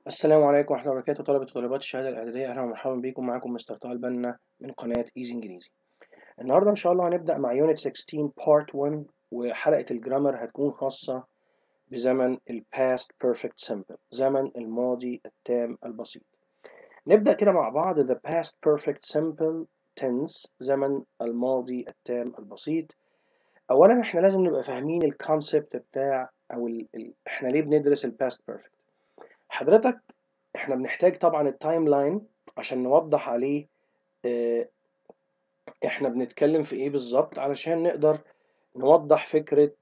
السلام عليكم ورحمة الله وبركاته طلبة وطالبات الشهادة الإعدادية أهلا ومرحبا بكم معكم مستر طه البنا من قناة إيزي إنجليزي النهاردة إن شاء الله هنبدأ مع يونت 16 بارت 1 وحلقة الجرامر هتكون خاصة بزمن ال past perfect simple زمن الماضي التام البسيط نبدأ كده مع بعض the past perfect simple tense زمن الماضي التام البسيط أولا إحنا لازم نبقى فاهمين الكونسبت بتاع أو ال... ال... إحنا ليه بندرس ال past perfect حضرتك احنا بنحتاج طبعا التايم لاين عشان نوضح عليه اه احنا بنتكلم في ايه بالظبط علشان نقدر نوضح فكرة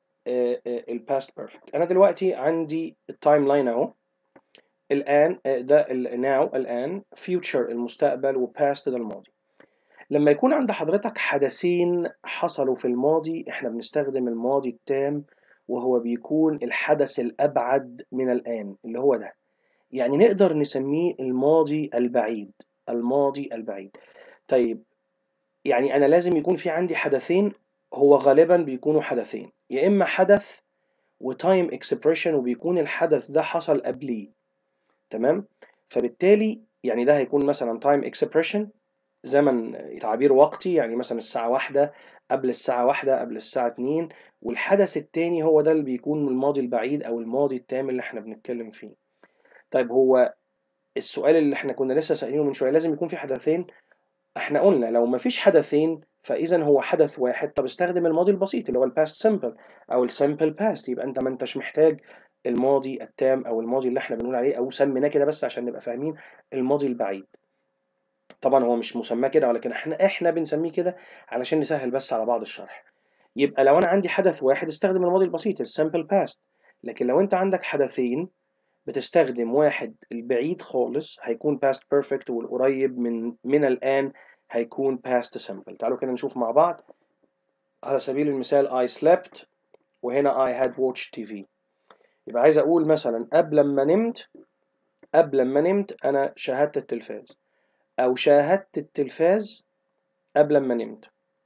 الباست بيرفكت انا دلوقتي عندي التايم لاين اهو الان ده ناو الان فيوتشر المستقبل وباست ده الماضي لما يكون عند حضرتك حدثين حصلوا في الماضي احنا بنستخدم الماضي التام وهو بيكون الحدث الابعد من الان اللي هو ده يعني نقدر نسميه الماضي البعيد الماضي البعيد طيب يعني أنا لازم يكون في عندي حدثين هو غالبا بيكونوا حدثين يا إما حدث وتايم اكسبريشن وبيكون الحدث ده حصل قبليه تمام فبالتالي يعني ده هيكون مثلا تايم اكسبريشن زمن تعبير وقتي يعني مثلا الساعة واحدة قبل الساعة واحدة قبل الساعة اتنين والحدث التاني هو ده اللي بيكون الماضي البعيد أو الماضي التام اللي احنا بنتكلم فيه طيب هو السؤال اللي احنا كنا لسه سائلينه من شويه لازم يكون في حدثين احنا قلنا لو ما فيش حدثين فاذا هو حدث واحد طب استخدم الماضي البسيط اللي هو الباست سمبل او السمبل باست يبقى انت ما انتش محتاج الماضي التام او الماضي اللي احنا بنقول عليه او سميناه كده بس عشان نبقى فاهمين الماضي البعيد طبعا هو مش مسماه كده ولكن احنا احنا بنسميه كده علشان نسهل بس على بعض الشرح يبقى لو انا عندي حدث واحد استخدم الماضي البسيط السمبل باست لكن لو انت عندك حدثين بتستخدم واحد البعيد خالص هيكون past perfect والقريب من من الآن هيكون past simple تعالوا كده نشوف مع بعض على سبيل المثال I slept وهنا I had watched TV يبقى عايز أقول مثلا قبل ما نمت قبل ما نمت أنا شاهدت التلفاز أو شاهدت التلفاز قبل ما نمت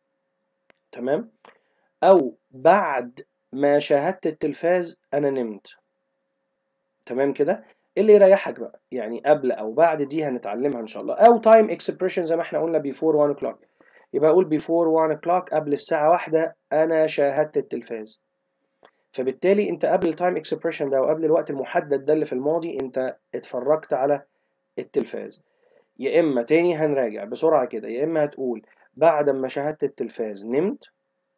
تمام أو بعد ما شاهدت التلفاز أنا نمت تمام كده اللي يريحك بقى يعني قبل او بعد دي هنتعلمها ان شاء الله او تايم اكسبريشن زي ما احنا قلنا before 1 o'clock يبقى اقول before 1 o'clock قبل الساعه واحدة انا شاهدت التلفاز فبالتالي انت قبل التايم اكسبريشن ده وقبل الوقت المحدد ده اللي في الماضي انت اتفرجت على التلفاز يا اما تاني هنراجع بسرعه كده يا اما هتقول بعد ما شاهدت التلفاز نمت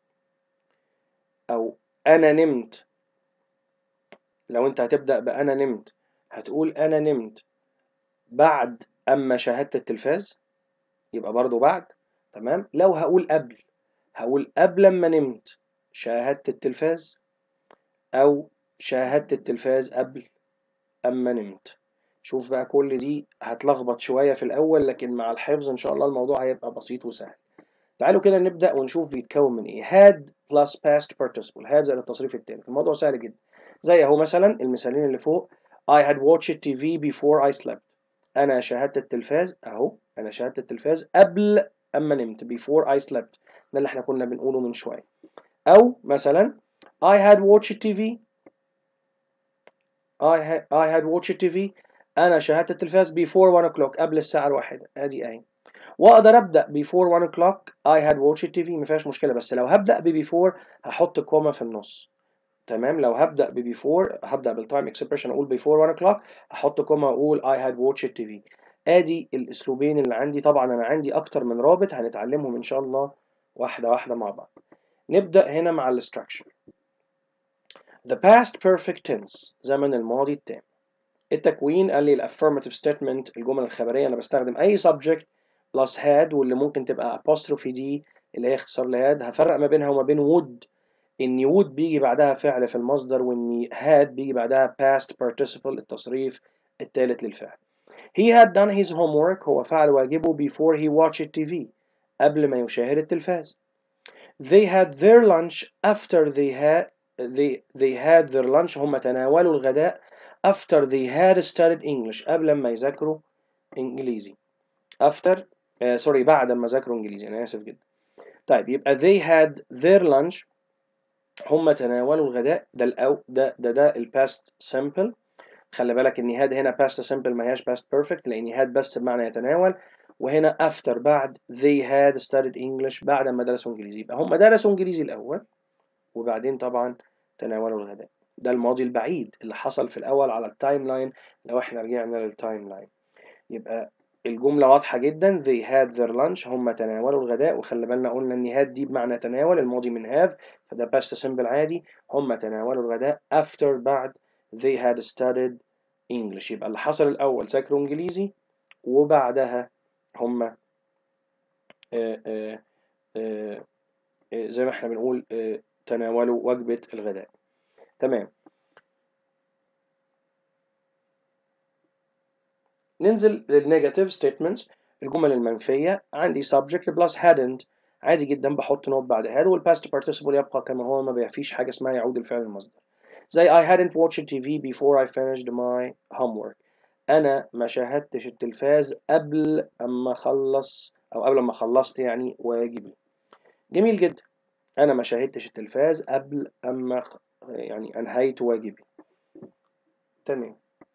او انا نمت لو انت هتبدأ بأنا نمت هتقول أنا نمت بعد أما شاهدت التلفاز يبقى برضو بعد تمام لو هقول قبل هقول قبل ما نمت شاهدت التلفاز أو شاهدت التلفاز قبل أما نمت شوف بقى كل دي هتلخبط شوية في الأول لكن مع الحفظ إن شاء الله الموضوع هيبقى بسيط وسهل تعالوا كده نبدأ ونشوف بيتكون من إيه had plus past participle had زائد التصريف التالت الموضوع سهل جدا زي اهو مثلا المثالين اللي فوق I had watched TV before I slept أنا شاهدت التلفاز أهو أنا شاهدت التلفاز قبل أما نمت before I slept ده اللي احنا كنا بنقوله من شوية أو مثلا I had watched TV I had, I had watched TV أنا شاهدت التلفاز before 1 o'clock قبل الساعة الواحدة أدي أهي وأقدر أبدأ before 1 o'clock I had watched TV مفيهاش مشكلة بس لو هبدأ ب before هحط كوما في النص تمام لو هبدا ب before هبدا بالتايم اكسبريشن اقول before 1 o'clock هحط كوما اقول I had watched TV ادي الاسلوبين اللي عندي طبعا انا عندي اكتر من رابط هنتعلمهم ان شاء الله واحده واحده مع بعض نبدا هنا مع الاستراكشر the past perfect tense زمن الماضي التام التكوين قال لي الافirmative statement الجمل الخبريه انا بستخدم اي subject plus had واللي ممكن تبقى apostrophe دي اللي هي اختصار لهاد هفرق ما بينها وما بين would ان would بيجي بعدها فعل في المصدر وان had بيجي بعدها past participle التصريف الثالث للفعل he had done his homework هو فعل واجبه before he watched TV قبل ما يشاهد التلفاز they had their lunch after they had they, they had their lunch هم تناولوا الغداء after they had studied English قبل ما يذاكروا انجليزي after uh, sorry بعد ما ذاكروا انجليزي انا اسف جدا طيب يبقى they had their lunch هم تناولوا الغداء ده الأو ده ده ده الباست سمبل خلي بالك ان had هنا past simple ما هياش past perfect لان had بس بمعنى يتناول وهنا after بعد they had studied English بعد ما درسوا انجليزي يبقى هم درسوا انجليزي الاول وبعدين طبعا تناولوا الغداء ده الماضي البعيد اللي حصل في الاول على التايم لاين لو احنا رجعنا للتايم لاين يبقى الجملة واضحة جدا they had their lunch هم تناولوا الغداء وخلي بالنا قلنا ان had دي بمعنى تناول الماضي من have فده past simple عادي هم تناولوا الغداء after بعد they had studied English يبقى اللي حصل الأول ذاكروا إنجليزي وبعدها هم آه، آه، آه، آه، زي ما احنا بنقول آه، تناولوا وجبة الغداء تمام ننزل للنيجاتيف ستيتمنتس الجمل المنفية عندي subject plus hadn't عادي جدا بحط نوت بعد had والباست participle يبقى كما هو ما بيفيش حاجة اسمها يعود الفعل المصدر زي I hadn't watched TV before I finished my homework أنا ما شاهدتش التلفاز قبل أما أخلص أو قبل ما خلصت يعني واجبي جميل جدا أنا ما شاهدتش التلفاز قبل أما خ- يعني أنهيت واجبي تمام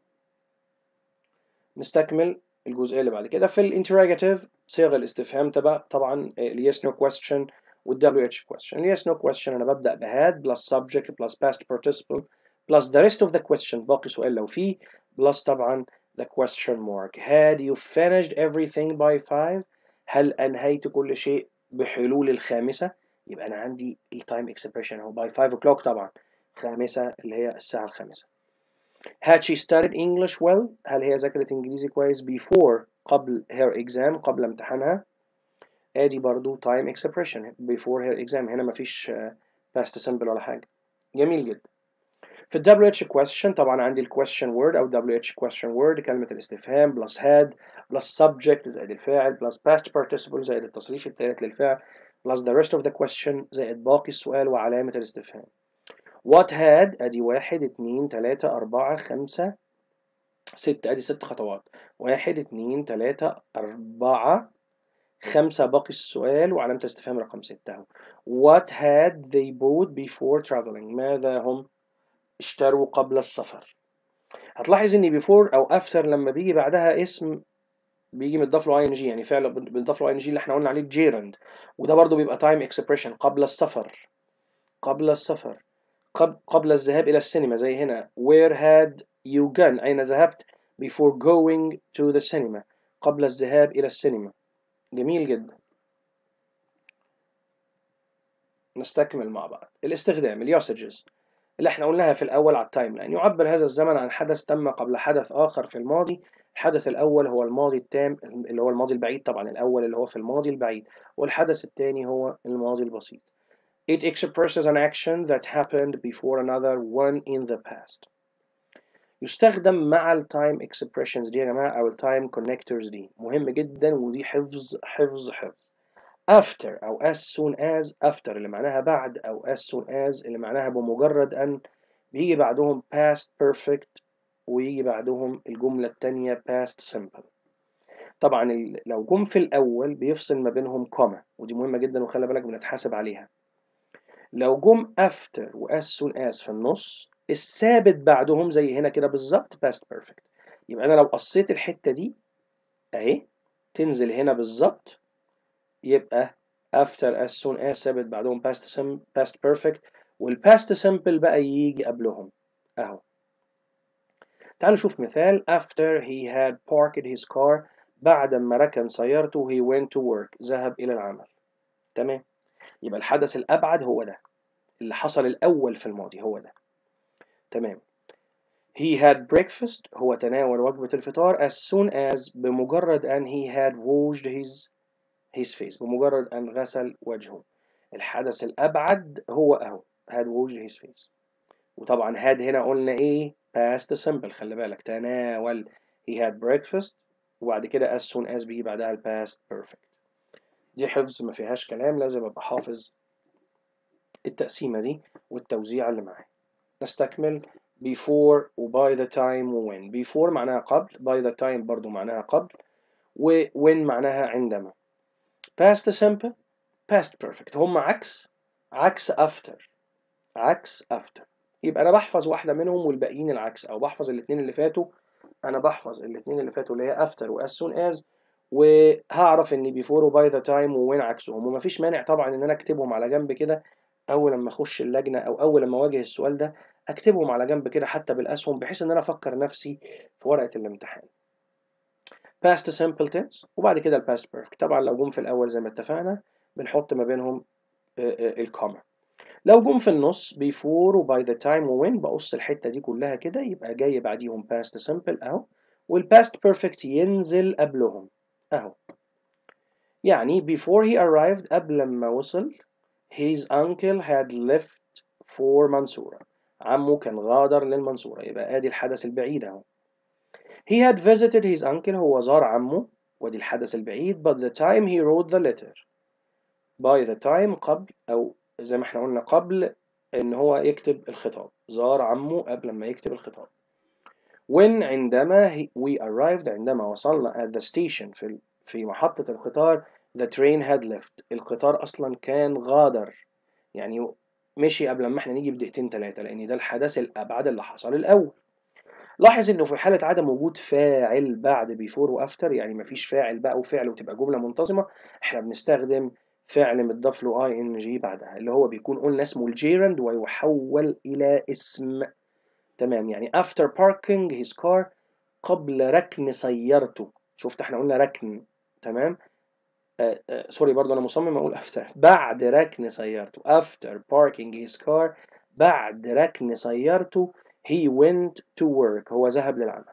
نستكمل الجزئية اللي بعد كده في الانتراجاتيف صيغ الاستفهام تبع طبعا ال yes no question وال WH question ال yes no question أنا ببدأ ب had plus subject plus past participle plus the rest of the question باقي سؤال لو فيه plus طبعا the question mark had you finished everything by five هل أنهيت كل شيء بحلول الخامسة يبقى أنا عندي التايم expression هو by 5 o'clock طبعا خامسة اللي هي الساعة الخامسة Had she studied English well هل هي ذاكرت إنجليزي كويس before قبل her exam قبل امتحانها ادي برضو time expression before her exam هنا مفيش آه، past simple ولا حاجة جميل جدا في ال WH question طبعا عندي ال question word أو WH question word كلمة الاستفهام plus had plus subject زائد الفاعل plus past participle زائد التصريف الثالث للفعل plus the rest of the question زائد باقي السؤال وعلامة الاستفهام what had ادي واحد اتنين تلاتة أربعة خمسة ستة ادي ست خطوات واحد اتنين تلاتة أربعة خمسة باقي السؤال وعلامة الاستفهام رقم ستة اهو what had they bought before traveling ماذا هم اشتروا قبل السفر هتلاحظ ان before او after لما بيجي بعدها اسم بيجي متضاف له ing يعني فعل بنضاف له ing اللي احنا قلنا عليه gerund وده برضو بيبقى time expression قبل السفر قبل السفر قبل قبل الذهاب إلى السينما زي هنا where had you gone أين ذهبت before going to the cinema قبل الذهاب إلى السينما جميل جدا نستكمل مع بعض الاستخدام اليوسجز اللي احنا قلناها في الأول على التايم لاين يعبر هذا الزمن عن حدث تم قبل حدث آخر في الماضي الحدث الأول هو الماضي التام اللي هو الماضي البعيد طبعا الأول اللي هو في الماضي البعيد والحدث الثاني هو الماضي البسيط It expresses an action that happened before another one in the past. يستخدم مع التايم expressions دي يا جماعة أو التايم connectors دي مهم جدا ودي حفظ حفظ حفظ. After أو as soon as after اللي معناها بعد أو as soon as اللي معناها بمجرد أن بيجي بعدهم past perfect ويجي بعدهم الجملة التانية past simple. طبعا ال- لو جم في الأول بيفصل ما بينهم كوما ودي مهمة جدا وخلي بالك بنتحاسب عليها. لو جم after و as soon as في النص الثابت بعدهم زي هنا كده بالظبط past perfect يبقى انا لو قصيت الحتة دي اهي تنزل هنا بالظبط يبقى after as soon as ثابت بعدهم past sim past perfect والpast simple بقى يجي قبلهم اهو تعالوا نشوف مثال after he had parked his car بعد ما ركن سيارته he went to work ذهب إلى العمل تمام يبقى الحدث الأبعد هو ده اللي حصل الأول في الماضي هو ده تمام he had breakfast هو تناول وجبة الفطار as soon as بمجرد أن he had washed his his face بمجرد أن غسل وجهه الحدث الأبعد هو أهو had washed his face وطبعا had هنا قلنا إيه past simple خلي بالك تناول he had breakfast وبعد كده as soon as بيجي بعدها ال past perfect دي حفظ ما فيهاش كلام لازم أبقى حافظ التقسيمة دي والتوزيع اللي معاه نستكمل before و by the time و when before معناها قبل by the time برضو معناها قبل و when معناها عندما past simple past perfect هم عكس عكس after عكس after يبقى انا بحفظ واحده منهم والباقيين العكس او بحفظ الاثنين اللي فاتوا انا بحفظ الاثنين اللي فاتوا اللي هي after و as soon as وهعرف ان before و by the time وين عكسهم ومفيش مانع طبعا ان انا اكتبهم على جنب كده اول لما اخش اللجنه او اول لما اواجه السؤال ده اكتبهم على جنب كده حتى بالاسهم بحيث ان انا افكر نفسي في ورقه الامتحان past simple tense وبعد كده ال past perfect طبعا لو جم في الاول زي ما اتفقنا بنحط ما بينهم الكوما لو جم في النص before و by the time و when بقص الحته دي كلها كده يبقى جاي بعديهم past simple اهو وال past perfect ينزل قبلهم اهو يعني before he arrived قبل ما وصل his uncle had left for منصورة عمه كان غادر للمنصورة يبقى ادي الحدث البعيد اهو he had visited his uncle هو زار عمه ودي الحدث البعيد but the time he wrote the letter by the time قبل او زي ما احنا قلنا قبل ان هو يكتب الخطاب زار عمه قبل ما يكتب الخطاب when عندما he, we arrived عندما وصلنا at the station في في محطة القطار the train had left القطار أصلا كان غادر يعني مشي قبل ما احنا نيجي بدقيقتين ثلاثة لأن ده الحدث الأبعد اللي حصل الأول لاحظ إنه في حالة عدم وجود فاعل بعد before وأفتر يعني مفيش فاعل بقى وفعل وتبقى جملة منتظمة احنا بنستخدم فعل متضاف له اي ان جي بعدها اللي هو بيكون قلنا اسمه الجيرند ويحول إلى اسم تمام يعني after parking his car قبل ركن سيارته شفت احنا قلنا ركن تمام آه آه سوري برضو انا مصمم اقول after بعد ركن سيارته after parking his car بعد ركن سيارته he went to work هو ذهب للعمل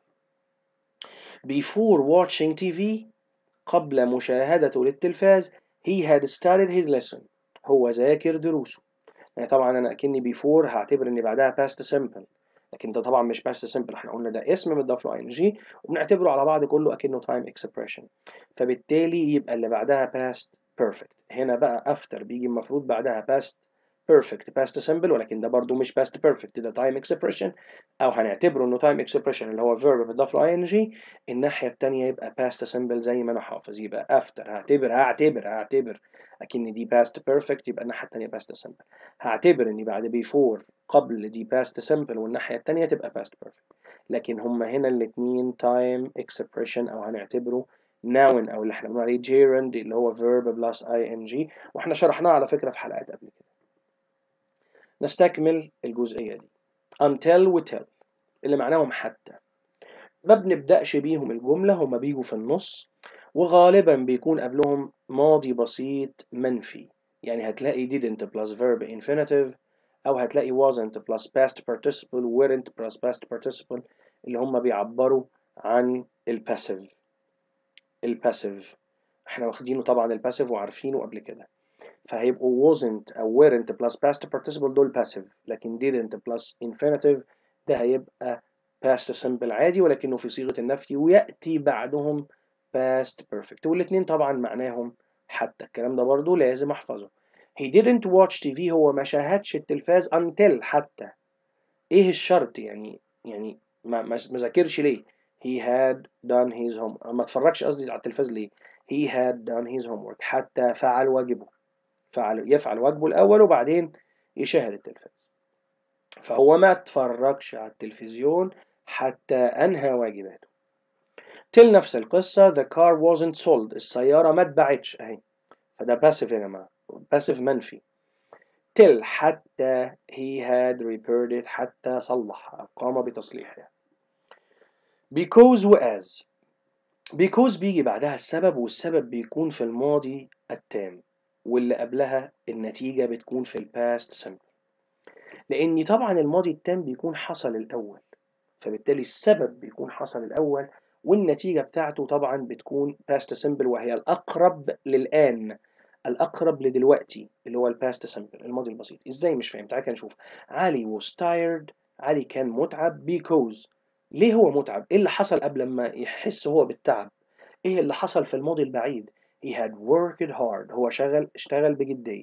before watching TV قبل مشاهدته للتلفاز he had studied his lesson هو ذاكر دروسه يعني طبعا انا اكني before هعتبر ان بعدها past simple لكن ده طبعا مش past simple احنا قلنا ده اسم متضاف له ing وبنعتبره على بعض كله اكنه time expression فبالتالي يبقى اللي بعدها past perfect هنا بقى after بيجي المفروض بعدها past perfect past simple ولكن ده برضو مش past perfect ده time expression او هنعتبره انه time expression اللي هو verb متضاف له ing الناحية التانية يبقى past simple زي ما انا حافظ يبقى after هعتبر هعتبر هعتبر اكن دي past perfect يبقى الناحية التانية past simple هعتبر اني بعد before قبل دي past simple والناحية التانية تبقى past perfect لكن هما هنا الاتنين time expression او هنعتبره noun او اللي احنا بنقول عليه gerund اللي هو verb plus ing واحنا شرحناه على فكرة في حلقات قبل كده نستكمل الجزئية دي until و till اللي معناهم حتى ما بنبدأش بيهم الجملة هما بيجوا في النص وغالبا بيكون قبلهم ماضي بسيط منفي يعني هتلاقي didn't plus verb infinitive أو هتلاقي wasn't plus past participle weren't plus past participle اللي هم بيعبروا عن الباسيف الباسيف احنا واخدينه طبعا الباسيف وعارفينه قبل كده فهيبقوا wasn't أو weren't plus past participle دول passive لكن didn't plus infinitive ده هيبقى past simple عادي ولكنه في صيغة النفي ويأتي بعدهم past perfect والاتنين طبعا معناهم حتى الكلام ده برضو لازم أحفظه he didn't watch TV هو ما شاهدش التلفاز until حتى ايه الشرط يعني يعني ما ما ذاكرش ليه he had done his homework ما اتفرجش قصدي على التلفاز ليه he had done his homework حتى فعل واجبه فعل يفعل واجبه الأول وبعدين يشاهد التلفاز فهو ما اتفرجش على التلفزيون حتى أنهى واجباته تل نفس القصة the car wasn't sold السيارة ما اتباعتش أهي فده باسيف يا جماعة باسيف منفي till حتى he had repaired it حتى صلحها قام بتصليحها because و as because بيجي بعدها السبب والسبب بيكون في الماضي التام واللي قبلها النتيجة بتكون في الباست سمبل لأن طبعا الماضي التام بيكون حصل الأول فبالتالي السبب بيكون حصل الأول والنتيجة بتاعته طبعا بتكون past simple وهي الأقرب للآن الأقرب لدلوقتي اللي هو الباست simple الماضي البسيط إزاي مش فاهم تعالى نشوف علي was tired علي كان متعب because ليه هو متعب؟ إيه اللي حصل قبل ما يحس هو بالتعب؟ إيه اللي حصل في الماضي البعيد؟ He had worked hard هو شغل اشتغل بجدية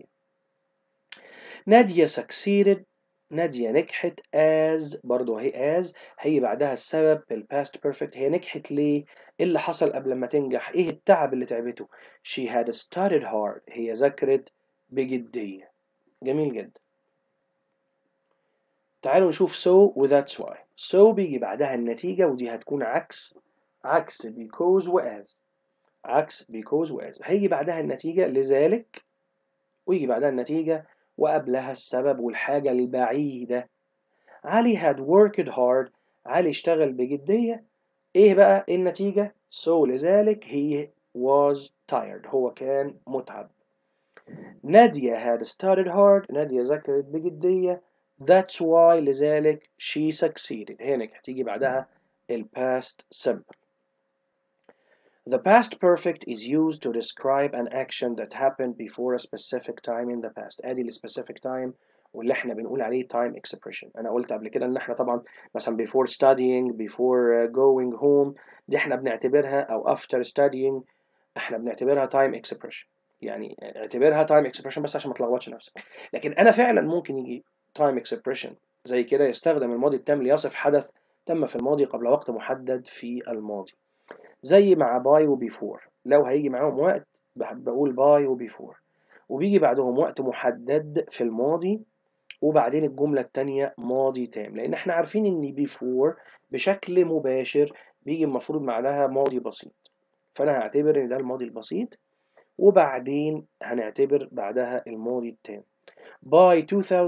نادية succeeded نادية نجحت as برضو هي as هي بعدها السبب الباست perfect هي نجحت ليه ايه اللي حصل قبل ما تنجح ايه التعب اللي تعبته she had studied hard هي ذاكرت بجدية جميل جدا تعالوا نشوف so و that's why so بيجي بعدها النتيجة ودي هتكون عكس عكس because و as عكس because و as هيجي بعدها النتيجة لذلك ويجي بعدها النتيجة وقبلها السبب والحاجة البعيدة علي had worked hard علي اشتغل بجدية ايه بقى النتيجة so لذلك he was tired هو كان متعب نادية had studied hard نادية ذاكرت بجدية that's why لذلك she succeeded هنا هتيجي بعدها ال past simple The past perfect is used to describe an action that happened before a specific time in the past ادي ال specific time واللي احنا بنقول عليه time expression انا قلت قبل كده ان احنا طبعا مثلا before studying before going home دي احنا بنعتبرها او after studying احنا بنعتبرها time expression يعني اعتبرها time expression بس عشان ما تلخبطش نفسك لكن انا فعلا ممكن يجي time expression زي كده يستخدم الماضي التام ليصف حدث تم في الماضي قبل وقت محدد في الماضي زي مع باي وبيفور لو هيجي معاهم وقت بقول باي وبيفور وبيجي بعدهم وقت محدد في الماضي وبعدين الجملة التانية ماضي تام لأن احنا عارفين إن بيفور بشكل مباشر بيجي المفروض معناها ماضي بسيط فأنا هعتبر إن ده الماضي البسيط وبعدين هنعتبر بعدها الماضي التام by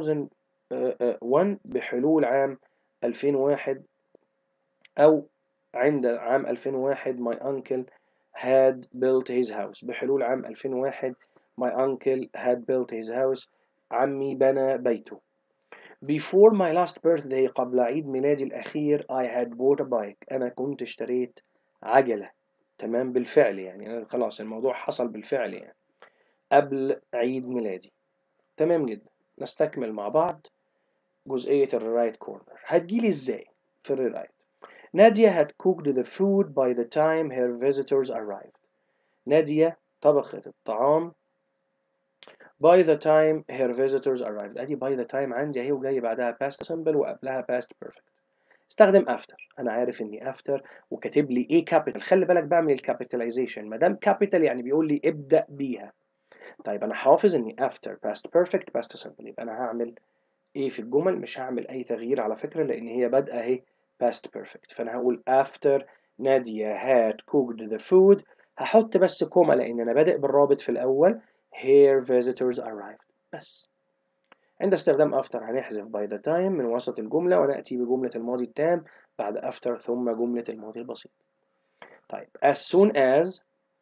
2001 بحلول عام 2001 أو عند عام 2001 my uncle had built his house بحلول عام 2001 my uncle had built his house عمي بنى بيته before my last birthday قبل عيد ميلادي الأخير I had bought a bike أنا كنت اشتريت عجلة تمام بالفعل يعني أنا خلاص الموضوع حصل بالفعل يعني قبل عيد ميلادي تمام جدا نستكمل مع بعض جزئية الرايت كورنر هتجيلي ازاي في الرايت نادية had cooked the food by the time her visitors arrived نادية طبخت الطعام by the time her visitors arrived ادي by the time عندي اهي وجاي بعدها past simple وقبلها past perfect استخدم after انا عارف اني after وكاتب لي ايه capital خلي بالك بعمل الكابيتاليزيشن ما دام capital يعني بيقول لي ابدا بيها طيب انا حافظ اني after past perfect past simple يبقى انا هعمل ايه في الجمل مش هعمل اي تغيير على فكره لان هي بادئه اهي past perfect فانا هقول after نادية had cooked the food هحط بس كوما لان انا بادئ بالرابط في الاول her visitors arrived بس عند استخدام after هنحذف by the time من وسط الجملة ونأتي بجملة الماضي التام بعد after ثم جملة الماضي البسيط طيب as soon as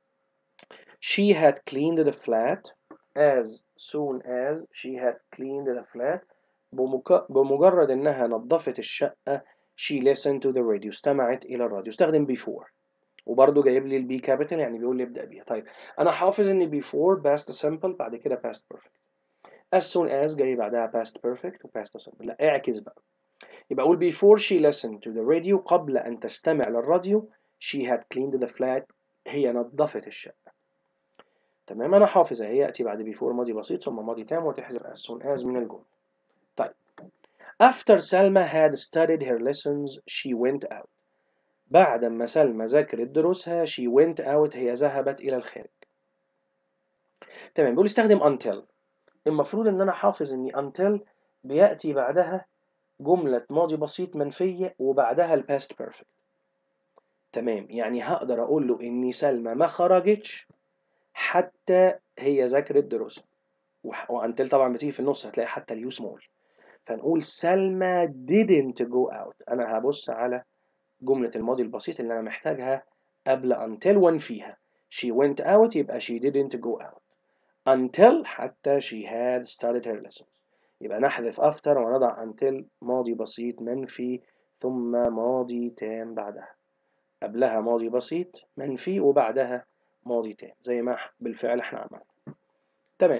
she had cleaned the flat as soon as she had cleaned the flat بمك... بمجرد انها نظفت الشقة she listened to the radio استمعت الى الراديو استخدم before وبرضه جايب لي البي كابيتال يعني بيقول لي ابدأ بيها طيب انا حافظ ان before past simple بعد كده past perfect as soon as جاي بعدها past perfect و past simple لا اعكس بقى يبقى اقول before she listened to the radio قبل ان تستمع للراديو she had cleaned the flat هي نظفت الشقة تمام انا حافظ اهي ياتي بعد before ماضي بسيط ثم ماضي تام وتحذف as soon as من الجملة طيب after Salma had studied her lessons she went out بعد ما سلمى ذاكرت دروسها she went out هي ذهبت إلى الخارج تمام بيقول استخدم until المفروض ان انا حافظ ان until بيأتي بعدها جملة ماضي بسيط منفية وبعدها ال past perfect تمام يعني هقدر اقول له ان سلمى ما خرجتش حتى هي ذاكرت دروسها وانتل طبعا بتيجي في النص هتلاقي حتى اليو سمول فنقول سلمى didn't go out انا هبص على جملة الماضي البسيط اللي انا محتاجها قبل until وانفيها she went out يبقى she didn't go out until حتى she had started her lessons يبقى نحذف after ونضع until ماضي بسيط منفي ثم ماضي تام بعدها قبلها ماضي بسيط منفي وبعدها ماضي تام زي ما بالفعل احنا عملنا تمام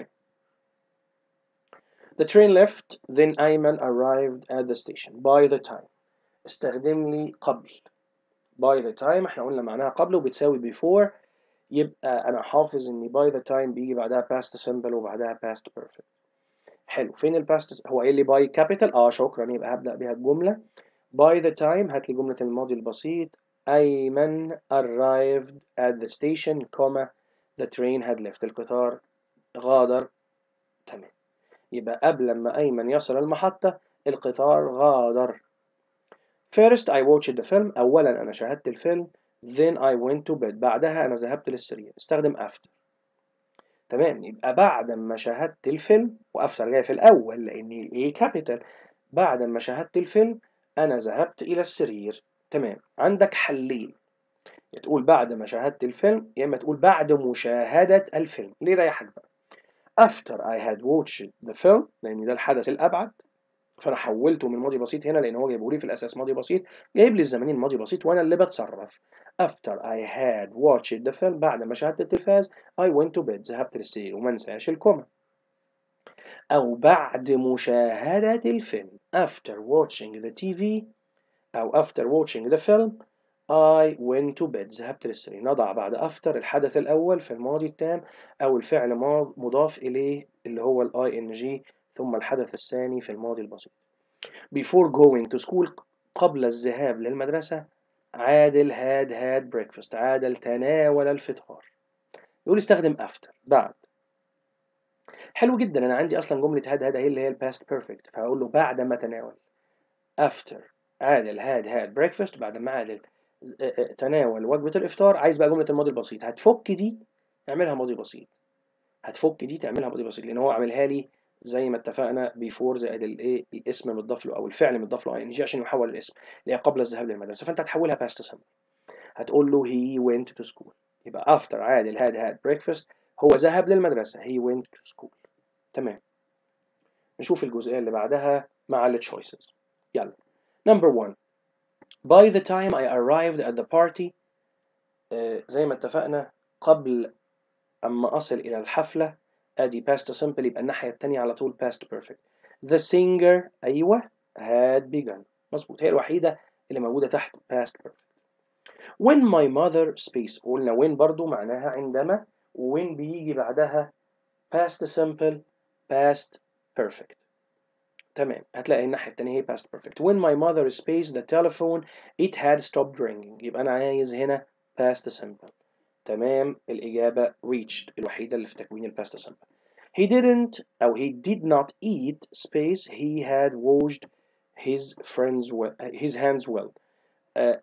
The train left then Ayman arrived at the station by the time استخدم لي قبل by the time احنا قلنا معناها قبل وبتساوي before يبقى انا حافظ ان by the time بيجي بعدها past simple وبعدها past perfect حلو فين ال past هو قايل لي by capital اه شكرا يبقى هبدأ بيها الجملة by the time هات لي جملة الماضي البسيط أيمن arrived at the station comma the train had left القطار غادر تمام يبقى قبل ما أيمن يصل المحطة القطار غادر First I watched the film أولا أنا شاهدت الفيلم then I went to bed بعدها أنا ذهبت للسرير استخدم after تمام يبقى بعد ما شاهدت الفيلم وافتر جاي في الأول لأن إيه كابيتال بعد ما شاهدت الفيلم أنا ذهبت إلى السرير تمام عندك حلين يا تقول بعد ما شاهدت الفيلم يا إما تقول بعد مشاهدة الفيلم ليه ريحك بقى after I had watched the film لأن ده الحدث الأبعد فأنا حولته من ماضي بسيط هنا لأن هو جايبه لي في الأساس ماضي بسيط جايب لي الزمانين ماضي بسيط وأنا اللي بتصرف after I had watched the film بعد ما شاهدت التلفاز I went to bed ذهبت للسرير وما انساش الكومة أو بعد مشاهدة الفيلم after watching the TV أو after watching the film I went to bed ذهبت للسرير نضع بعد after الحدث الأول في الماضي التام أو الفعل مضاف إليه اللي هو ال ing ثم الحدث الثاني في الماضي البسيط before going to school قبل الذهاب للمدرسة عادل had had breakfast عادل تناول الفطار يقول استخدم after بعد حلو جدا أنا عندي أصلا جملة had had هي اللي هي الباست بيرفكت فهقول له بعد ما تناول after عادل had had breakfast بعد ما عادل تناول وجبة الإفطار عايز بقى جملة الماضي البسيط هتفك دي اعملها ماضي بسيط هتفك دي تعملها ماضي بسيط لأن هو عاملها لي زي ما اتفقنا بيفور زائد الايه الاسم مضاف له او الفعل مضاف له اي ان جي عشان يحول الاسم اللي هي قبل الذهاب للمدرسه فانت هتحولها باست سمبل هتقول له he went to school يبقى after عادل had had breakfast هو ذهب للمدرسه he went to school تمام نشوف الجزئيه اللي بعدها مع ال choices يلا number one by the time I arrived at the party آه زي ما اتفقنا قبل أما أصل إلى الحفلة ادي past simple يبقى الناحية التانية على طول past perfect the singer أيوة had begun مظبوط هي الوحيدة اللي موجودة تحت past perfect when my mother space قلنا when برضو معناها عندما when بيجي بعدها past simple past perfect تمام هتلاقي الناحية التانية هي past perfect when my mother space the telephone it had stopped ringing يبقى أنا عايز هنا past simple تمام الإجابة reached الوحيدة اللي في تكوين الباست simple he didn't أو he did not eat space he had washed his friends well, his hands well uh,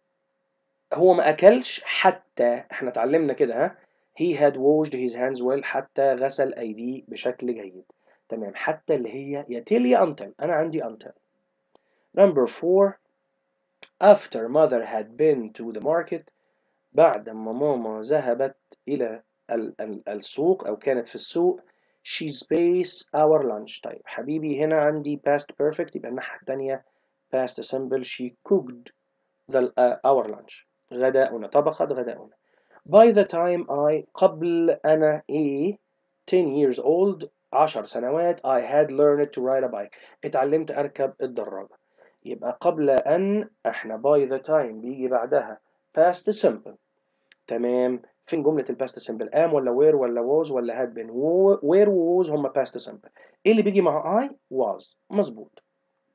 هو ما أكلش حتى احنا اتعلمنا كده ها he had washed his hands well حتى غسل أيديه بشكل جيد تمام حتى اللي هي يا till يا until أنا عندي until number four after mother had been to the market بعد ما ماما ذهبت إلى السوق أو كانت في السوق she space our lunch طيب حبيبي هنا عندي past perfect يبقى الناحية التانية past simple she cooked the, uh, our lunch غداؤنا طبخت غداؤنا by the time I قبل أنا إيه 10 years old 10 سنوات I had learned to ride a bike اتعلمت أركب الدراجة يبقى قبل أن احنا by the time بيجي بعدها past simple تمام فين جملة الباست سمبل am ولا where ولا was ولا had been where و was هم past simple ايه اللي بيجي مع I was مظبوط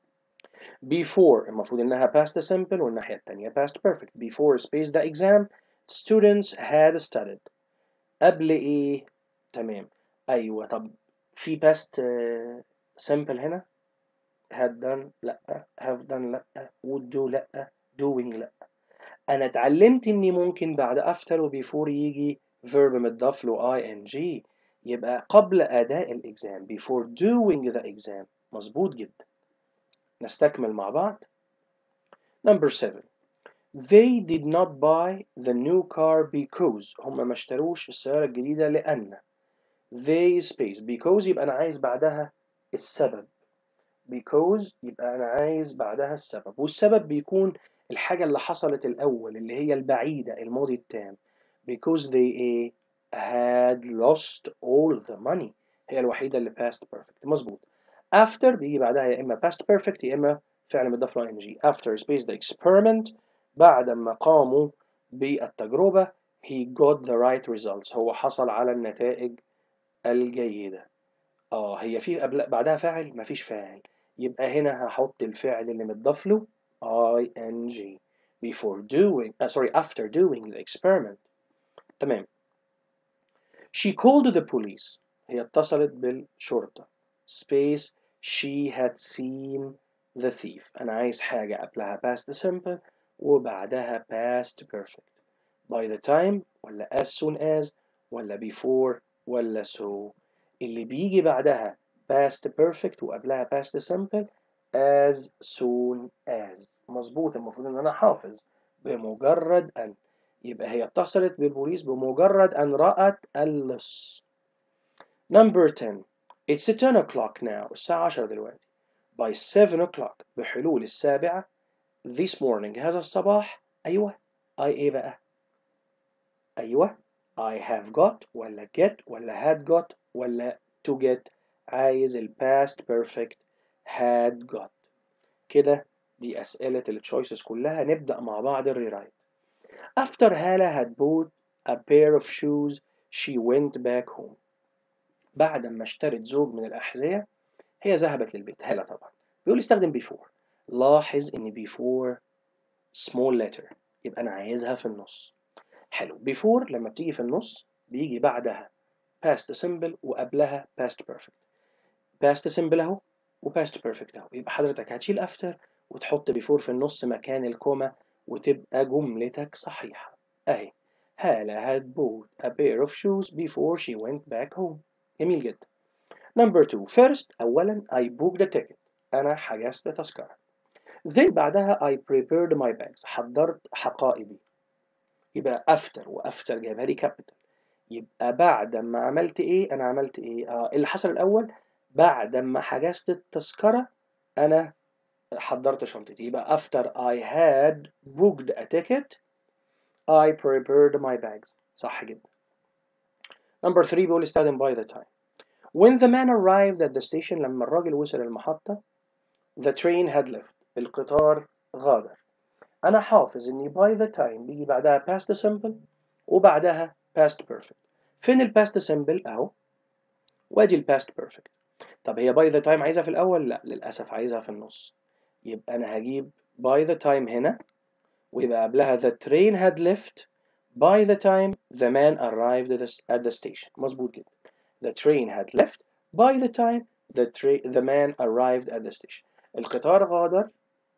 before المفروض انها past simple والناحية التانية past perfect before space the exam students had studied قبل ايه تمام ايوه طب في past simple هنا had done لا have done لا would do لا doing لا انا اتعلمت اني ممكن بعد after و before يجي verb متضاف له ing يبقى قبل اداء الاكزام before doing the exam مظبوط جدا نستكمل مع بعض number 7 they did not buy the new car because هم ما اشتروش السيارة الجديدة لأن they space because يبقى أنا عايز بعدها السبب because يبقى أنا عايز بعدها السبب والسبب بيكون الحاجة اللي حصلت الأول اللي هي البعيدة الماضي التام because they had lost all the money هي الوحيدة اللي past perfect مظبوط after بيجي بعدها يا إما past perfect يا إما فعل مضاف له ing after space the experiment بعد ما قاموا بالتجربة he got the right results هو حصل على النتائج الجيدة اه هي في قبل بعدها فاعل مفيش فاعل يبقى هنا هحط الفعل اللي متضاف له ing before doing uh, sorry after doing the experiment تمام she called the police هي اتصلت بالشرطة space she had seen the thief أنا عايز حاجة قبلها past simple وبعدها past perfect by the time ولا as soon as ولا before ولا so اللي بيجي بعدها past perfect وقبلها past simple as soon as مظبوط المفروض ان انا حافظ بمجرد ان يبقى هي اتصلت بالبوليس بمجرد ان رأت اللص number 10 it's 10 o'clock now الساعة 10 دلوقتي by 7 o'clock بحلول السابعة this morning هذا الصباح أيوة I إيه بقى أيوة I have got ولا get ولا had got ولا to get عايز ال past perfect had got كده دي أسئلة التشويسز كلها نبدأ مع بعض الريرايت After Hala had bought a pair of shoes she went back home بعد ما اشترت زوج من الأحذية هي ذهبت للبيت هالة طبعا بيقول استخدم before لاحظ ان before small letter يبقى أنا عايزها في النص حلو before لما بتيجي في النص بيجي بعدها past simple وقبلها past perfect past simple اهو و past perfect اهو يبقى حضرتك هتشيل after وتحط before في النص مكان الكوما وتبقى جملتك صحيحة اهي هالة had bought a pair of shoes before she went back home جميل جدا number two first أولا I booked a ticket أنا حجزت تذكرة then بعدها I prepared my bags حضرت حقائبي يبقى after وافتر جايبها لي كابيتال يبقى بعد ما عملت ايه انا عملت ايه اه اللي حصل الاول بعد ما حجزت التذكرة انا حضرت شنطتي يبقى after I had booked a ticket I prepared my bags صح جدا number 3 بيقول استخدم by the time when the man arrived at the station لما الراجل وصل المحطة the train had left القطار غادر أنا حافظ إن by the time بيجي بعدها past simple وبعدها past perfect فين ال past simple أهو وادي ال past perfect طب هي by the time عايزها في الأول؟ لا للأسف عايزها في النص يبقى أنا هجيب by the time هنا ويبقى قبلها the train had left by the time the man arrived at the, at the station مظبوط جدا the train had left by the time the, tra- the man arrived at the station القطار غادر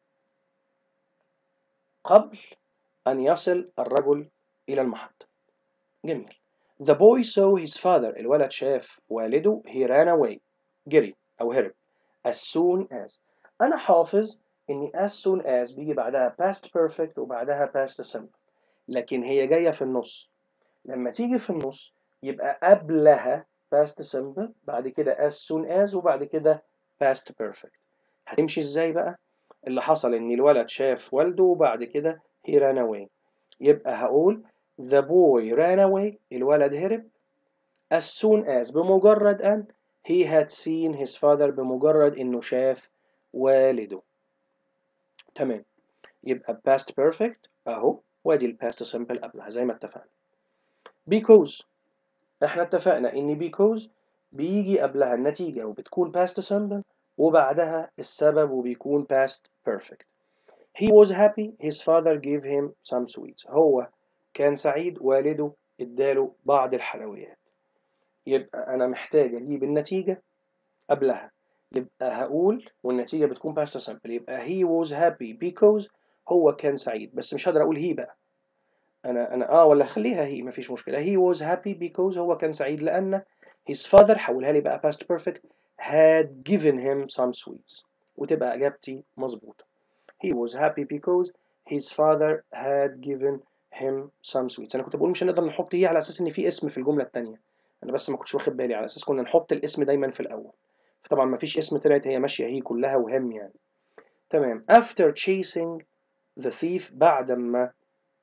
قبل أن يصل الرجل إلى المحطة جميل The boy saw his father الولد شاف والده he ran away جري أو هرب as soon as أنا حافظ إن as soon as بيجي بعدها past perfect وبعدها past simple لكن هي جاية في النص لما تيجي في النص يبقى قبلها past simple بعد كده as soon as وبعد كده past perfect هتمشي ازاي بقى اللي حصل ان الولد شاف والده وبعد كده he ran away يبقى هقول the boy ran away الولد هرب as soon as بمجرد ان he had seen his father بمجرد انه شاف والده تمام يبقى past perfect اهو وادي ال past simple قبلها زي ما اتفقنا because احنا اتفقنا ان because بيجي قبلها النتيجة وبتكون past simple وبعدها السبب وبيكون past perfect he was happy his father gave him some sweets هو كان سعيد والده اداله بعض الحلويات يبقى انا محتاج اجيب النتيجة قبلها يبقى هقول والنتيجة بتكون past simple يبقى he was happy because هو كان سعيد بس مش هقدر اقول he بقى انا انا اه ولا خليها هي مفيش مشكلة he was happy because هو كان سعيد لان his father حولها لي بقى past perfect had given him some sweets وتبقى اجابتي مظبوطة he was happy because his father had given him some sweets انا كنت بقول مش هنقدر نحط هي على اساس ان في اسم في الجملة التانية انا بس ما كنتش واخد بالي على اساس كنا نحط الاسم دايما في الاول فطبعا ما فيش اسم طلعت هي ماشية هي كلها وهم يعني تمام after chasing the thief بعد ما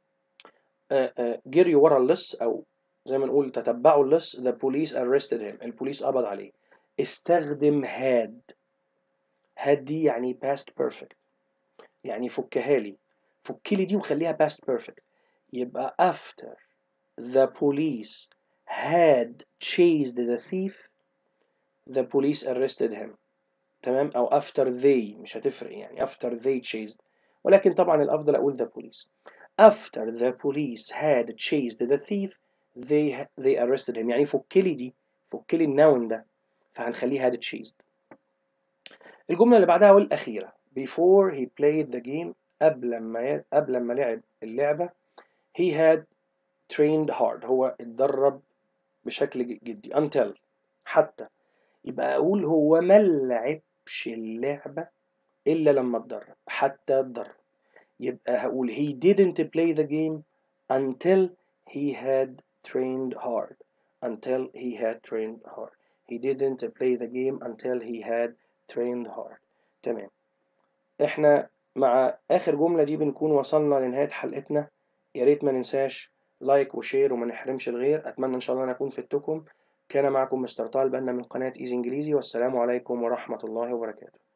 جريوا ورا اللص او زي ما نقول تتبعوا اللص the police arrested him البوليس قبض عليه استخدم had had دي يعني past perfect يعني فكها لي فك لي دي وخليها past perfect يبقى after the police had chased the thief the police arrested him تمام او after they مش هتفرق يعني after they chased ولكن طبعا الافضل اقول the police after the police had chased the thief they they arrested him يعني فك لي دي فك لي النون ده فهنخليه had chased الجملة اللي بعدها والأخيرة before he played the game قبل ما ي... قبل ما لعب اللعبة he had trained hard هو اتدرب بشكل جدي until حتى يبقى أقول هو ما لعبش اللعبة إلا لما اتدرب حتى اتدرب يبقى هقول he didn't play the game until he had trained hard until he had trained hard he didn't play the game until he had trained hard تمام احنا مع اخر جملة دي بنكون وصلنا لنهاية حلقتنا يا ريت ما ننساش لايك وشير وما نحرمش الغير اتمنى ان شاء الله ان اكون فدتكم كان معكم مستر طه البنا من قناة ايزي انجليزي والسلام عليكم ورحمة الله وبركاته